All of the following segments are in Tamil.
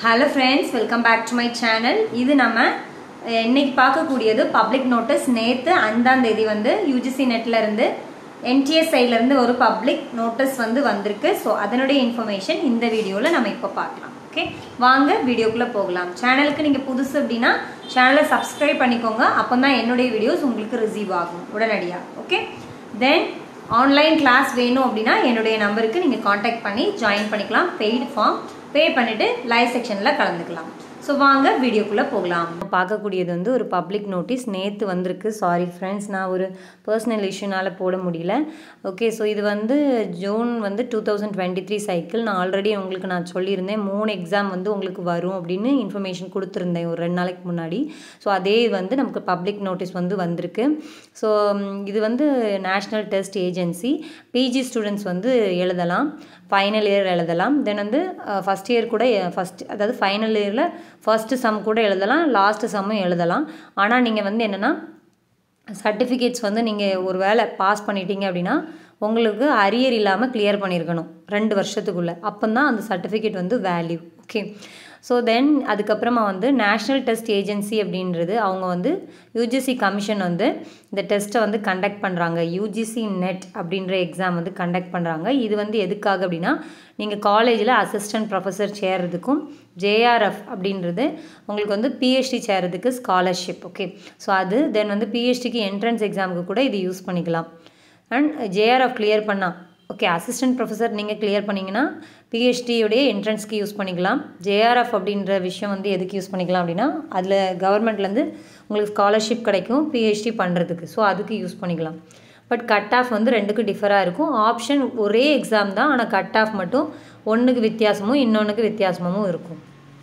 hello friends welcome back to my channel இது நம்ம அஹ், இன்னைக்கு பார்க்கக்கூடியது பப்ளிக் நோட்டீஸ் நேற்று அஞ்சாம் தேதி வந்து யூஜிசி நெட்ல இருந்து என்டிஎஸ் சைட்ல இருந்து ஒரு பப்ளிக் நோட்டீஸ் வந்து வந்திருக்கு ஸோ அதனுடைய இன்ஃபர்மேஷன் இந்த வீடியோவில் நம்ம இப்போ பார்க்கலாம் ஓகே வாங்க வீடியோக்குள்ளே போகலாம் சேனலுக்கு நீங்கள் புதுசு அப்படின்னா சேனலை சப்ஸ்கிரைப் பண்ணிக்கோங்க அப்போ தான் என்னுடைய வீடியோஸ் உங்களுக்கு ரிசீவ் ஆகும் உடனடியாக ஓகே தென் ஆன்லைன் கிளாஸ் வேணும் அப்படின்னா என்னுடைய நம்பருக்கு நீங்கள் காண்டாக்ட் பண்ணி ஜாயின் பண்ணிக்கலாம் பெய்டு ஃபார்ம் பே பண்ணிவிட்டு லைவ் செக்ஷனில் கலந்துக்கலாம் ஸோ வாங்க வீடியோக்குள்ளே போகலாம் பார்க்கக்கூடியது வந்து ஒரு பப்ளிக் நோட்டீஸ் நேற்று வந்திருக்கு சாரி ஃப்ரெண்ட்ஸ் நான் ஒரு பர்சனல் இஷ்யூனால் போட முடியல ஓகே ஸோ இது வந்து ஜூன் வந்து two thousand twenty three cycle நான் ஆல்ரெடி உங்களுக்கு நான் சொல்லியிருந்தேன் மூணு எக்ஸாம் வந்து உங்களுக்கு வரும் அப்படின்னு இன்ஃபர்மேஷன் கொடுத்துருந்தேன் ஒரு ரெண்டு நாளைக்கு முன்னாடி ஸோ அதே வந்து நமக்கு பப்ளிக் நோட்டீஸ் வந்து வந்திருக்கு ஸோ இது வந்து national test agency PG students வந்து எழுதலாம் ஃபைனல் இயர் எழுதலாம் தென் வந்து ஃபஸ்ட் இயர் கூட ஃபஸ்ட் அதாவது ஃபைனல் இயரில் ஃபஸ்ட்டு சம் கூட எழுதலாம் லாஸ்ட்டு சம்மும் எழுதலாம் ஆனால் நீங்கள் வந்து என்னென்னா சர்டிஃபிகேட்ஸ் வந்து நீங்கள் ஒரு வேளை பாஸ் பண்ணிட்டீங்க அப்படின்னா உங்களுக்கு அரியர் இல்லாமல் கிளியர் பண்ணியிருக்கணும் ரெண்டு வருஷத்துக்குள்ளே அப்போ தான் அந்த சர்டிஃபிகேட் வந்து வேல்யூ ஓகே ஸோ தென் அதுக்கப்புறமா வந்து நேஷ்னல் டெஸ்ட் ஏஜென்சி அப்படின்றது அவங்க வந்து யூஜிசி கமிஷன் வந்து இந்த டெஸ்ட்டை வந்து கண்டக்ட் பண்ணுறாங்க யூஜிசி நெட் அப்படின்ற எக்ஸாம் வந்து கண்டக்ட் பண்ணுறாங்க இது வந்து எதுக்காக அப்படின்னா நீங்கள் காலேஜில் அசிஸ்டன்ட் ப்ரொஃபஸர் சேர்றதுக்கும் ஜேஆர்எஃப் அப்படின்றது உங்களுக்கு வந்து பிஹெச்டி சேர்றதுக்கு ஸ்காலர்ஷிப் ஓகே ஸோ அது தென் வந்து பிஹெச்டிக்கு என்ட்ரன்ஸ் எக்ஸாமுக்கு கூட இது யூஸ் பண்ணிக்கலாம் அண்ட் ஜேஆர்எஃப் கிளியர் பண்ணால் ஓகே அசிஸ்டன்ட் ப்ரொஃபஸர் நீங்கள் கிளியர் பண்ணிங்கன்னா பிஹெச்டியோடைய என்ட்ரன்ஸ்க்கு யூஸ் பண்ணிக்கலாம் ஜேஆர்எஃப் அப்படின்ற விஷயம் வந்து எதுக்கு யூஸ் பண்ணிக்கலாம் அப்படின்னா அதில் கவர்மெண்ட்லேருந்து உங்களுக்கு ஸ்காலர்ஷிப் கிடைக்கும் பிஹெச்டி பண்ணுறதுக்கு ஸோ அதுக்கு யூஸ் பண்ணிக்கலாம் பட் கட் ஆஃப் வந்து ரெண்டுக்கும் டிஃபராக இருக்கும் ஆப்ஷன் ஒரே எக்ஸாம் தான் ஆனால் கட் ஆஃப் மட்டும் ஒன்றுக்கு வித்தியாசமும் இன்னொன்றுக்கு வித்தியாசமும் இருக்கும்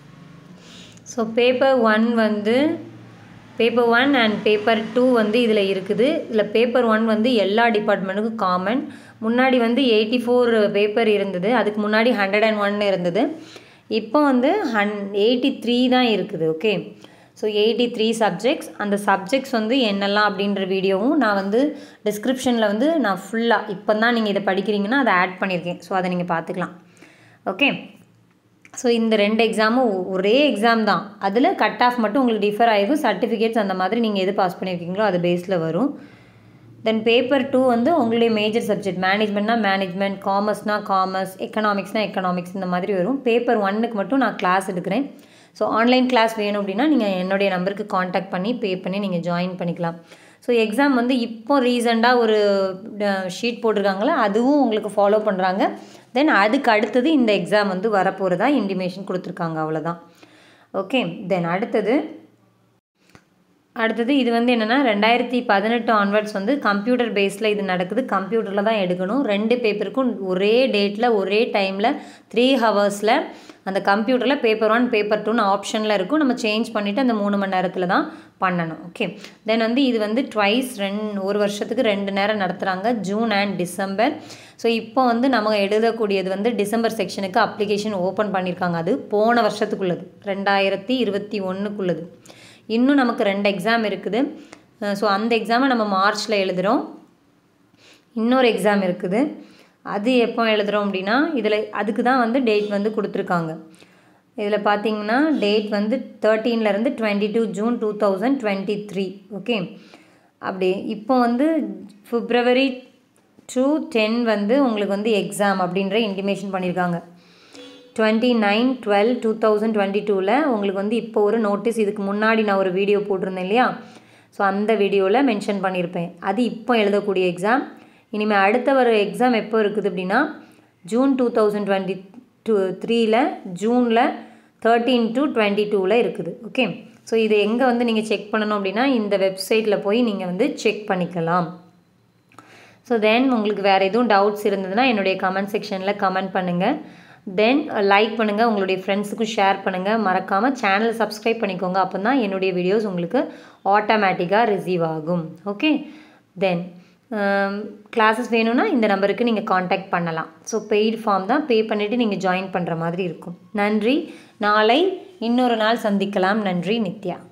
ஸோ பேப்பர் ஒன் வந்து paper one and paper two வந்து இதில் இருக்குது இதில் பேப்பர் ஒன் வந்து எல்லா டிபார்ட்மெண்ட்டுக்கும் காமன் முன்னாடி வந்து எயிட்டி ஃபோர் பேப்பர் இருந்தது அதுக்கு முன்னாடி ஹண்ட்ரட் அண்ட் ஒன் இருந்தது இப்போ வந்து ஹன் எயிட்டி த்ரீ தான் இருக்குது okay so eighty three subjects அந்த சப்ஜெக்ட்ஸ் வந்து என்னெல்லாம் அப்படின்ற வீடியோவும் நான் வந்து டிஸ்கிரிப்ஷனில் வந்து நான் ஃபுல்லாக இப்போ தான் நீங்கள் இதை படிக்கிறீங்கன்னா அதை ஆட் பண்ணியிருக்கேன் ஸோ அதை நீங்கள் பார்த்துக்கலாம் ஓகே ஸோ இந்த ரெண்டு எக்ஸாமும் ஒரே எக்ஸாம் தான் அதில் கட் ஆஃப் மட்டும் உங்களுக்கு டிஃபர் ஆகிருக்கும் சர்டிஃபிகேட்ஸ் அந்த மாதிரி நீங்கள் எது பாஸ் பண்ணியிருக்கீங்களோ அது பேஸில் வரும் தென் பேப்பர் டூ வந்து உங்களுடைய மேஜர் சப்ஜெக்ட் மேனேஜ்மெண்ட்னா மேனேஜ்மெண்ட் காமர்ஸ்னால் காமர்ஸ் எக்கனாமிக்ஸ்னால் எக்கனாமிக்ஸ் இந்த மாதிரி வரும் பேப்பர் ஒன்னுக்கு மட்டும் நான் கிளாஸ் எடுக்கிறேன் ஸோ ஆன்லைன் கிளாஸ் வேணும் அப்படின்னா நீங்கள் என்னுடைய நம்பருக்கு காண்டாக்ட் பண்ணி பே பண்ணி நீங்கள் ஜாயின் பண்ணிக்கலாம் ஸோ எக்ஸாம் வந்து இப்போ ரீசெண்டாக ஒரு ஷீட் போட்டிருக்காங்களே அதுவும் உங்களுக்கு ஃபாலோ பண்ணுறாங்க தென் அதுக்கு அடுத்தது இந்த எக்ஸாம் வந்து வரப்போகிறதா இன்டிமேஷன் கொடுத்துருக்காங்க அவ்வளோதான் ஓகே தென் அடுத்தது அடுத்தது இது வந்து என்னென்னா ரெண்டாயிரத்தி பதினெட்டு ஆன்வர்ட்ஸ் வந்து கம்ப்யூட்டர் பேஸில் இது நடக்குது கம்ப்யூட்டரில் தான் எடுக்கணும் ரெண்டு பேப்பருக்கும் ஒரே டேட்டில் ஒரே டைமில் த்ரீ ஹவர்ஸில் அந்த கம்ப்யூட்டரில் பேப்பர் ஒன் பேப்பர் டூன்னு ஆப்ஷனில் இருக்கும் நம்ம சேஞ்ச் பண்ணிவிட்டு அந்த மூணு மணி நேரத்தில் தான் பண்ணணும் ஓகே தென் வந்து இது வந்து ட்வைஸ் ரெண்டு ஒரு வருஷத்துக்கு ரெண்டு நேரம் நடத்துகிறாங்க ஜூன் அண்ட் டிசம்பர் ஸோ இப்போ வந்து நம்ம எழுதக்கூடியது வந்து டிசம்பர் செக்ஷனுக்கு அப்ளிகேஷன் ஓப்பன் பண்ணியிருக்காங்க அது போன வருஷத்துக்குள்ளது ரெண்டாயிரத்தி இருபத்தி ஒன்றுக்குள்ளது இன்னும் நமக்கு ரெண்டு எக்ஸாம் இருக்குது ஸோ அந்த எக்ஸாமை நம்ம மார்ச்சில் எழுதுகிறோம் இன்னொரு எக்ஸாம் இருக்குது அது எப்போ எழுதுகிறோம் அப்படின்னா இதில் அதுக்கு தான் வந்து டேட் வந்து கொடுத்துருக்காங்க இதில் பார்த்தீங்கன்னா டேட் வந்து தேர்ட்டீன்லேருந்து twenty two June two thousand twenty three okay அப்படி இப்போ வந்து பிப்ரவரி டூ டென் வந்து உங்களுக்கு வந்து எக்ஸாம் அப்படின்ற இன்டிமேஷன் பண்ணியிருக்காங்க twenty nine twelve two thousand twenty டூவில் உங்களுக்கு வந்து இப்போ ஒரு நோட்டீஸ் இதுக்கு முன்னாடி நான் ஒரு வீடியோ போட்டிருந்தேன் இல்லையா ஸோ அந்த வீடியோவில் மென்ஷன் பண்ணியிருப்பேன் அது இப்போ எழுதக்கூடிய எக்ஸாம் இனிமேல் அடுத்த வர எக்ஸாம் எப்போ இருக்குது அப்படின்னா June two thousand twenty two த்ரீயில் ஜூனில் தேர்ட்டீன் டு டுவெண்ட்டி டூவில் இருக்குது ஓகே ஸோ இது எங்கே வந்து நீங்கள் செக் பண்ணணும் அப்படின்னா இந்த வெப்சைட்டில் போய் நீங்கள் வந்து செக் பண்ணிக்கலாம் ஸோ தென் உங்களுக்கு வேறு எதுவும் டவுட்ஸ் இருந்ததுன்னா என்னுடைய கமெண்ட் செக்ஷனில் கமெண்ட் பண்ணுங்கள் தென் லைக் பண்ணுங்கள் உங்களுடைய ஃப்ரெண்ட்ஸுக்கும் ஷேர் பண்ணுங்கள் மறக்காமல் சேனலை சப்ஸ்கிரைப் பண்ணிக்கோங்க அப்போ தான் என்னுடைய வீடியோஸ் உங்களுக்கு ஆட்டோமேட்டிக்காக ரிசீவ் ஆகும் ஓகே தென் கிளாஸஸ் வேணும்னா இந்த நம்பருக்கு நீங்கள் காண்டாக்ட் பண்ணலாம் ஸோ பெய்டு ஃபார்ம் தான் பே பண்ணிவிட்டு நீங்கள் ஜாயின் பண்ணுற மாதிரி இருக்கும் நன்றி நாளை இன்னொரு நாள் சந்திக்கலாம் நன்றி நித்யா